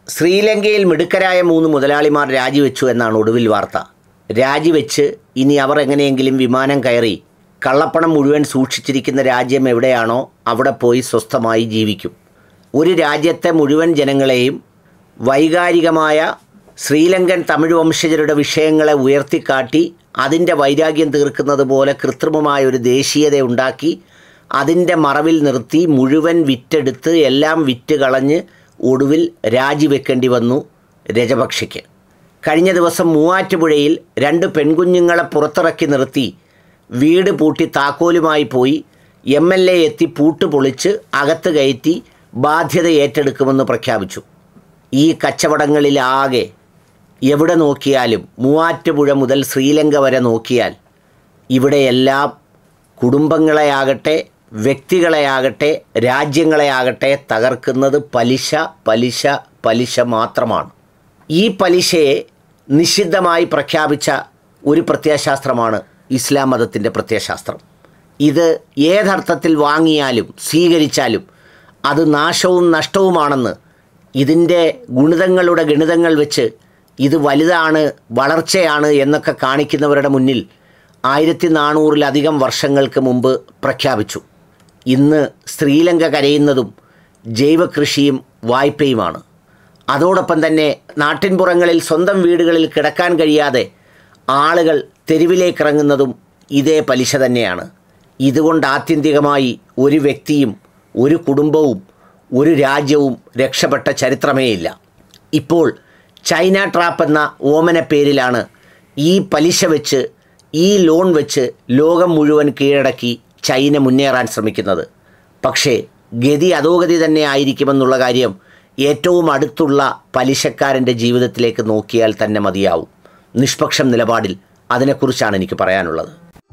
ശ്രീലങ്കയിൽ മിടുക്കരായ മൂന്ന് മുതലാളിമാർ രാജിവെച്ചു എന്നാണ് ഒടുവിൽ വാർത്ത രാജിവെച്ച് ഇനി അവർ എങ്ങനെയെങ്കിലും വിമാനം കയറി കള്ളപ്പണം മുഴുവൻ സൂക്ഷിച്ചിരിക്കുന്ന രാജ്യം എവിടെയാണോ അവിടെ പോയി സ്വസ്ഥമായി ജീവിക്കും ഒരു രാജ്യത്തെ മുഴുവൻ ജനങ്ങളെയും വൈകാരികമായ ശ്രീലങ്കൻ തമിഴ് വംശജരുടെ വിഷയങ്ങളെ ഉയർത്തിക്കാട്ടി അതിൻ്റെ വൈരാഗ്യം തീർക്കുന്നത് പോലെ കൃത്രിമമായ ഒരു ദേശീയത ഉണ്ടാക്കി അതിൻ്റെ മറവിൽ നിർത്തി മുഴുവൻ വിറ്റെടുത്ത് എല്ലാം വിറ്റ് കളഞ്ഞ് ഒടുവിൽ രാജിവെക്കേണ്ടി വന്നു രജപക്ഷയ്ക്ക് കഴിഞ്ഞ ദിവസം മൂവാറ്റുപുഴയിൽ രണ്ട് പെൺകുഞ്ഞുങ്ങളെ പുറത്തിറക്കി നിർത്തി വീട് പൂട്ടി താക്കോലുമായി പോയി എം എൽ എ എത്തി പൂട്ട് പൊളിച്ച് അകത്ത് കയറ്റി ബാധ്യത ഏറ്റെടുക്കുമെന്ന് പ്രഖ്യാപിച്ചു ഈ കച്ചവടങ്ങളിലാകെ എവിടെ നോക്കിയാലും മൂവാറ്റുപുഴ മുതൽ ശ്രീലങ്ക വരെ നോക്കിയാൽ ഇവിടെയെല്ലാം കുടുംബങ്ങളെയാകട്ടെ വ്യക്തികളെയാകട്ടെ രാജ്യങ്ങളെയാകട്ടെ തകർക്കുന്നത് പലിശ പലിശ പലിശ മാത്രമാണ് ഈ പലിശയെ നിഷിദ്ധമായി പ്രഖ്യാപിച്ച ഒരു പ്രത്യയശാസ്ത്രമാണ് ഇസ്ലാം മതത്തിൻ്റെ പ്രത്യയശാസ്ത്രം ഇത് ഏതർത്ഥത്തിൽ വാങ്ങിയാലും സ്വീകരിച്ചാലും അത് നാശവും നഷ്ടവുമാണെന്ന് ഇതിൻ്റെ ഗുണിതങ്ങളുടെ ഗണിതങ്ങൾ വെച്ച് ഇത് വലുതാണ് വളർച്ചയാണ് എന്നൊക്കെ കാണിക്കുന്നവരുടെ മുന്നിൽ ആയിരത്തി നാനൂറിലധികം വർഷങ്ങൾക്ക് മുമ്പ് പ്രഖ്യാപിച്ചു ഇന്ന് ശ്രീലങ്ക കരയുന്നതും ജൈവകൃഷിയും വായ്പയുമാണ് അതോടൊപ്പം തന്നെ നാട്ടിൻപുറങ്ങളിൽ സ്വന്തം വീടുകളിൽ കിടക്കാൻ കഴിയാതെ ആളുകൾ തെരുവിലേക്കിറങ്ങുന്നതും ഇതേ പലിശ തന്നെയാണ് ഇതുകൊണ്ട് ആത്യന്തികമായി ഒരു വ്യക്തിയും ഒരു കുടുംബവും ഒരു രാജ്യവും രക്ഷപ്പെട്ട ചരിത്രമേയില്ല ഇപ്പോൾ ചൈന ട്രാപ്പ് എന്ന ഓമന പേരിലാണ് ഈ പലിശ വെച്ച് ഈ ലോൺ വെച്ച് ലോകം മുഴുവൻ കീഴടക്കി ചൈന മുന്നേറാൻ ശ്രമിക്കുന്നത് പക്ഷേ ഗതി അധോഗതി തന്നെ ആയിരിക്കുമെന്നുള്ള കാര്യം ഏറ്റവും അടുത്തുള്ള പലിശക്കാരൻ്റെ ജീവിതത്തിലേക്ക് നോക്കിയാൽ തന്നെ മതിയാവും നിഷ്പക്ഷം നിലപാടിൽ അതിനെക്കുറിച്ചാണ് എനിക്ക് പറയാനുള്ളത്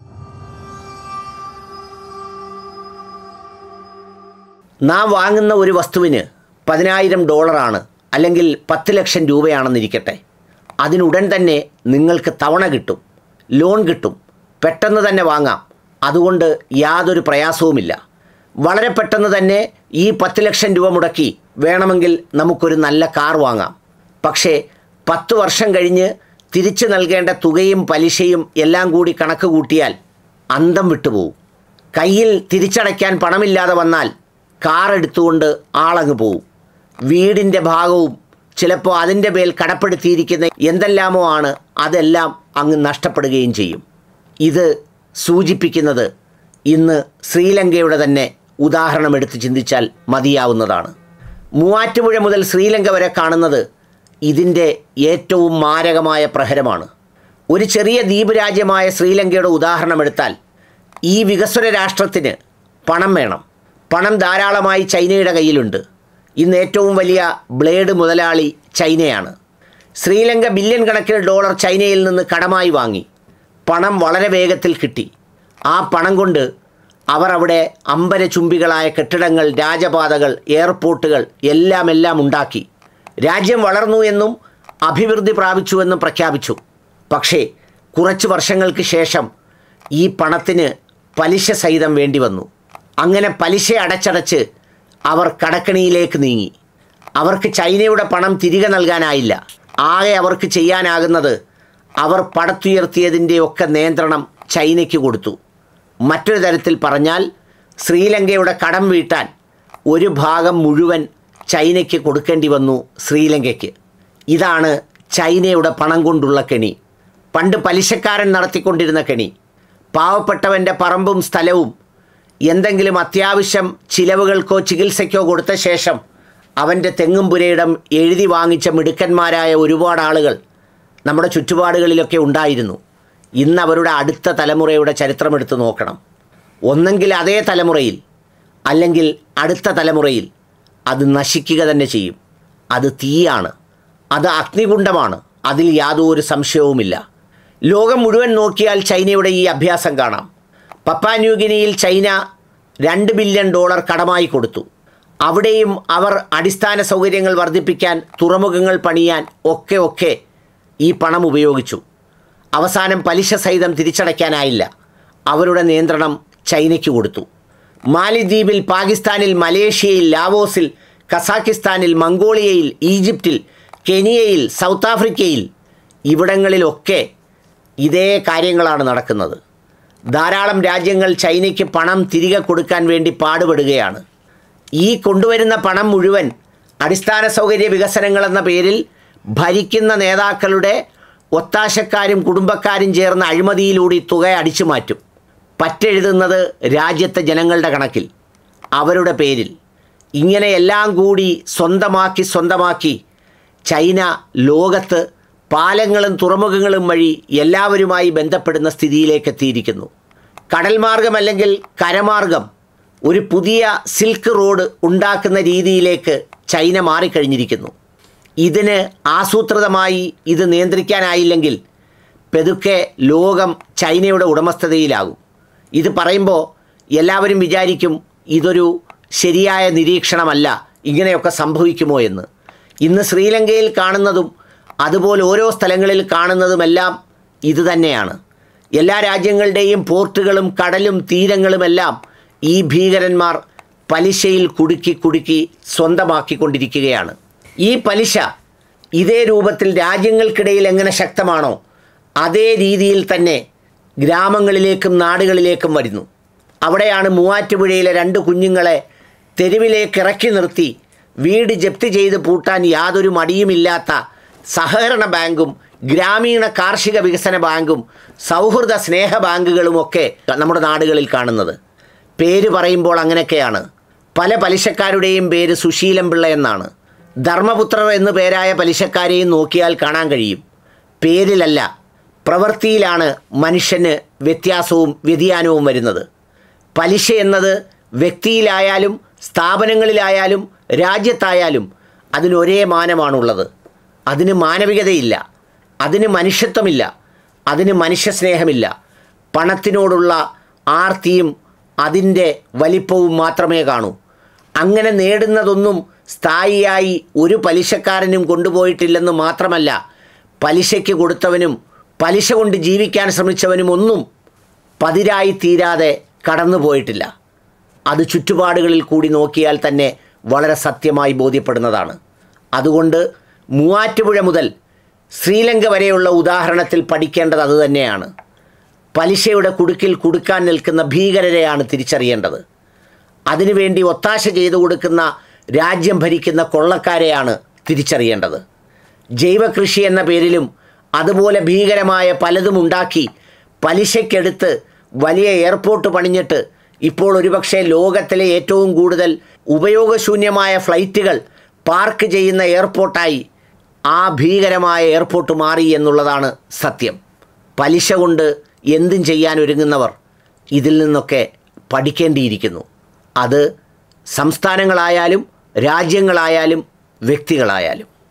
നാം വാങ്ങുന്ന ഒരു വസ്തുവിന് പതിനായിരം ഡോളറാണ് അല്ലെങ്കിൽ പത്ത് ലക്ഷം രൂപയാണെന്നിരിക്കട്ടെ അതിനുടൻ തന്നെ നിങ്ങൾക്ക് തവണ കിട്ടും ലോൺ കിട്ടും പെട്ടെന്ന് തന്നെ വാങ്ങാം അതുകൊണ്ട് യാതൊരു പ്രയാസവുമില്ല വളരെ പെട്ടെന്ന് തന്നെ ഈ പത്ത് ലക്ഷം രൂപ മുടക്കി വേണമെങ്കിൽ നമുക്കൊരു നല്ല കാർ വാങ്ങാം പക്ഷേ പത്ത് വർഷം കഴിഞ്ഞ് തിരിച്ചു നൽകേണ്ട തുകയും പലിശയും എല്ലാം കൂടി കണക്ക് കൂട്ടിയാൽ അന്തം വിട്ടുപോകും കയ്യിൽ തിരിച്ചടയ്ക്കാൻ പണമില്ലാതെ വന്നാൽ കാർ എടുത്തുകൊണ്ട് ആളങ്ങ് പോവും വീടിൻ്റെ ഭാഗവും ചിലപ്പോൾ അതിൻ്റെ മേൽ കടപ്പെടുത്തിയിരിക്കുന്ന എന്തെല്ലാമോ ആണ് അതെല്ലാം അങ്ങ് നഷ്ടപ്പെടുകയും ചെയ്യും ഇത് സൂചിപ്പിക്കുന്നത് ഇന്ന് ശ്രീലങ്കയുടെ തന്നെ ഉദാഹരണം എടുത്ത് ചിന്തിച്ചാൽ മതിയാവുന്നതാണ് മൂവാറ്റുപുഴ മുതൽ ശ്രീലങ്ക വരെ കാണുന്നത് ഇതിൻ്റെ ഏറ്റവും മാരകമായ പ്രഹരമാണ് ഒരു ചെറിയ ദ്വീപ് രാജ്യമായ ശ്രീലങ്കയുടെ ഉദാഹരണം എടുത്താൽ ഈ വികസ്വര രാഷ്ട്രത്തിന് പണം വേണം പണം ധാരാളമായി ചൈനയുടെ കയ്യിലുണ്ട് ഇന്ന് ഏറ്റവും വലിയ ബ്ലേഡ് മുതലാളി ചൈനയാണ് ശ്രീലങ്ക ബില്യൺ കണക്കിന് ഡോളർ ചൈനയിൽ നിന്ന് കടമായി വാങ്ങി പണം വളരെ വേഗത്തിൽ കിട്ടി ആ പണം കൊണ്ട് അവർ അവിടെ അമ്പരചുംബികളായ കെട്ടിടങ്ങൾ രാജപാതകൾ എയർപോർട്ടുകൾ എല്ലാം എല്ലാം ഉണ്ടാക്കി രാജ്യം വളർന്നു എന്നും അഭിവൃദ്ധി പ്രാപിച്ചുവെന്നും പ്രഖ്യാപിച്ചു പക്ഷേ കുറച്ച് വർഷങ്ങൾക്ക് ശേഷം ഈ പണത്തിന് പലിശ സഹിതം വേണ്ടി വന്നു അങ്ങനെ പലിശ അടച്ചടച്ച് അവർ കടക്കണിയിലേക്ക് നീങ്ങി അവർക്ക് ചൈനയുടെ പണം തിരികെ നൽകാനായില്ല ആകെ അവർക്ക് ചെയ്യാനാകുന്നത് അവർ പടത്തുയർത്തിയതിൻ്റെ ഒക്കെ നിയന്ത്രണം ചൈനയ്ക്ക് കൊടുത്തു മറ്റൊരു തരത്തിൽ പറഞ്ഞാൽ ശ്രീലങ്കയുടെ കടം വീട്ടാൻ ഒരു ഭാഗം മുഴുവൻ ചൈനയ്ക്ക് കൊടുക്കേണ്ടി വന്നു ശ്രീലങ്കയ്ക്ക് ഇതാണ് ചൈനയുടെ പണം കൊണ്ടുള്ള കെണി പണ്ട് പലിശക്കാരൻ നടത്തിക്കൊണ്ടിരുന്ന കെണി പാവപ്പെട്ടവൻ്റെ പറമ്പും സ്ഥലവും എന്തെങ്കിലും അത്യാവശ്യം ചിലവുകൾക്കോ ചികിത്സയ്ക്കോ കൊടുത്ത ശേഷം അവൻ്റെ തെങ്ങും പുരയിടം എഴുതി വാങ്ങിച്ച മിടുക്കന്മാരായ ഒരുപാട് ആളുകൾ നമ്മുടെ ചുറ്റുപാടുകളിലൊക്കെ ഉണ്ടായിരുന്നു ഇന്ന് അവരുടെ അടുത്ത തലമുറയുടെ ചരിത്രമെടുത്ത് നോക്കണം ഒന്നെങ്കിൽ അതേ തലമുറയിൽ അല്ലെങ്കിൽ അടുത്ത തലമുറയിൽ അത് നശിക്കുക തന്നെ ചെയ്യും അത് തീയാണ് അത് അഗ്നികുണ്ഡമാണ് അതിൽ യാതൊരു സംശയവുമില്ല ലോകം മുഴുവൻ നോക്കിയാൽ ചൈനയുടെ ഈ അഭ്യാസം കാണാം പപ്പാന്യൂഗിനിയിൽ ചൈന രണ്ട് ബില്യൺ ഡോളർ കടമായി കൊടുത്തു അവിടെയും അവർ അടിസ്ഥാന സൗകര്യങ്ങൾ വർദ്ധിപ്പിക്കാൻ തുറമുഖങ്ങൾ പണിയാൻ ഒക്കെ ഒക്കെ ഈ പണം ഉപയോഗിച്ചു അവസാനം പലിശ സഹിതം തിരിച്ചടയ്ക്കാനായില്ല അവരുടെ നിയന്ത്രണം ചൈനയ്ക്ക് കൊടുത്തു മാലിദ്വീപിൽ പാകിസ്ഥാനിൽ മലേഷ്യയിൽ ലാവോസിൽ കസാക്കിസ്ഥാനിൽ മംഗോളിയയിൽ ഈജിപ്തിൽ കെനിയയിൽ സൗത്ത് ആഫ്രിക്കയിൽ ഇവിടങ്ങളിലൊക്കെ ഇതേ കാര്യങ്ങളാണ് നടക്കുന്നത് ധാരാളം രാജ്യങ്ങൾ ചൈനയ്ക്ക് പണം തിരികെ കൊടുക്കാൻ വേണ്ടി പാടുപെടുകയാണ് ഈ കൊണ്ടുവരുന്ന പണം മുഴുവൻ അടിസ്ഥാന സൗകര്യ വികസനങ്ങൾ എന്ന പേരിൽ ഭരിക്കുന്ന നേതാക്കളുടെ ഒത്താശക്കാരും കുടുംബക്കാരും ചേർന്ന അഴിമതിയിലൂടെ ഈ തുക അടിച്ചു മാറ്റും പറ്റെഴുതുന്നത് രാജ്യത്തെ ജനങ്ങളുടെ കണക്കിൽ അവരുടെ പേരിൽ ഇങ്ങനെ എല്ലാം കൂടി സ്വന്തമാക്കി സ്വന്തമാക്കി ചൈന ലോകത്ത് പാലങ്ങളും തുറമുഖങ്ങളും വഴി എല്ലാവരുമായി ബന്ധപ്പെടുന്ന സ്ഥിതിയിലേക്ക് എത്തിയിരിക്കുന്നു കടൽ മാർഗം അല്ലെങ്കിൽ കരമാർഗം ഒരു പുതിയ സിൽക്ക് റോഡ് ഉണ്ടാക്കുന്ന രീതിയിലേക്ക് ചൈന മാറിക്കഴിഞ്ഞിരിക്കുന്നു ഇതിന് ആസൂത്രിതമായി ഇത് നിയന്ത്രിക്കാനായില്ലെങ്കിൽ പെതുക്കെ ലോകം ചൈനയുടെ ഉടമസ്ഥതയിലാകും ഇത് പറയുമ്പോൾ എല്ലാവരും വിചാരിക്കും ഇതൊരു ശരിയായ നിരീക്ഷണമല്ല ഇങ്ങനെയൊക്കെ സംഭവിക്കുമോ എന്ന് ഇന്ന് ശ്രീലങ്കയിൽ കാണുന്നതും അതുപോലെ ഓരോ സ്ഥലങ്ങളിൽ കാണുന്നതുമെല്ലാം ഇത് തന്നെയാണ് എല്ലാ രാജ്യങ്ങളുടെയും പോർട്ടുകളും കടലും തീരങ്ങളുമെല്ലാം ഈ ഭീകരന്മാർ പലിശയിൽ കുടുക്കി കുടുക്കി സ്വന്തമാക്കിക്കൊണ്ടിരിക്കുകയാണ് ഈ പലിശ ഇതേ രൂപത്തിൽ രാജ്യങ്ങൾക്കിടയിൽ എങ്ങനെ ശക്തമാണോ അതേ രീതിയിൽ തന്നെ ഗ്രാമങ്ങളിലേക്കും നാടുകളിലേക്കും വരുന്നു അവിടെയാണ് മൂവാറ്റുപുഴയിലെ രണ്ട് കുഞ്ഞുങ്ങളെ തെരുവിലേക്ക് ഇറക്കി നിർത്തി വീട് ജപ്തി ചെയ്ത് പൂട്ടാൻ യാതൊരു മടിയുമില്ലാത്ത സഹകരണ ബാങ്കും ഗ്രാമീണ കാർഷിക വികസന ബാങ്കും സൗഹൃദ സ്നേഹ ബാങ്കുകളുമൊക്കെ നമ്മുടെ നാടുകളിൽ കാണുന്നത് പേര് പറയുമ്പോൾ അങ്ങനെയൊക്കെയാണ് പല പലിശക്കാരുടെയും പേര് സുശീലം പിള്ള എന്നാണ് ധർമ്മപുത്രർ എന്നു പേരായ പലിശക്കാരെയും നോക്കിയാൽ കാണാൻ കഴിയും പേരിലല്ല പ്രവൃത്തിയിലാണ് മനുഷ്യന് വ്യത്യാസവും വ്യതിയാനവും വരുന്നത് പലിശ എന്നത് വ്യക്തിയിലായാലും സ്ഥാപനങ്ങളിലായാലും രാജ്യത്തായാലും അതിന് ഒരേ മാനമാണുള്ളത് അതിന് മാനവികതയില്ല അതിന് മനുഷ്യത്വമില്ല അതിന് മനുഷ്യസ്നേഹമില്ല പണത്തിനോടുള്ള ആർത്തിയും അതിൻ്റെ വലിപ്പവും മാത്രമേ കാണൂ അങ്ങനെ നേടുന്നതൊന്നും സ്ഥായിയായി ഒരു പലിശക്കാരനും കൊണ്ടുപോയിട്ടില്ലെന്ന് മാത്രമല്ല പലിശയ്ക്ക് കൊടുത്തവനും പലിശ കൊണ്ട് ജീവിക്കാൻ ശ്രമിച്ചവനും ഒന്നും പതിരായി തീരാതെ കടന്നുപോയിട്ടില്ല അത് ചുറ്റുപാടുകളിൽ കൂടി നോക്കിയാൽ തന്നെ വളരെ സത്യമായി ബോധ്യപ്പെടുന്നതാണ് അതുകൊണ്ട് മൂവാറ്റുപുഴ മുതൽ ശ്രീലങ്ക വരെയുള്ള ഉദാഹരണത്തിൽ പഠിക്കേണ്ടത് അതുതന്നെയാണ് പലിശയുടെ കുടുക്കിൽ കുടുക്കാൻ നിൽക്കുന്ന ഭീകരരെയാണ് തിരിച്ചറിയേണ്ടത് അതിനുവേണ്ടി ഒത്താശ ചെയ്തു കൊടുക്കുന്ന രാജ്യം ഭരിക്കുന്ന കൊള്ളക്കാരെയാണ് തിരിച്ചറിയേണ്ടത് ജൈവകൃഷി എന്ന പേരിലും അതുപോലെ ഭീകരമായ പലതും ഉണ്ടാക്കി പലിശയ്ക്കെടുത്ത് വലിയ എയർപോർട്ട് പണിഞ്ഞിട്ട് ഇപ്പോൾ ഒരുപക്ഷെ ലോകത്തിലെ ഏറ്റവും കൂടുതൽ ഉപയോഗശൂന്യമായ ഫ്ലൈറ്റുകൾ പാർക്ക് ചെയ്യുന്ന എയർപോർട്ടായി ആ ഭീകരമായ എയർപോർട്ട് മാറി എന്നുള്ളതാണ് സത്യം പലിശ കൊണ്ട് എന്തും ചെയ്യാൻ ഒരുങ്ങുന്നവർ ഇതിൽ നിന്നൊക്കെ പഠിക്കേണ്ടിയിരിക്കുന്നു അത് സംസ്ഥാനങ്ങളായാലും രാജ്യങ്ങളായാലും വ്യക്തികളായാലും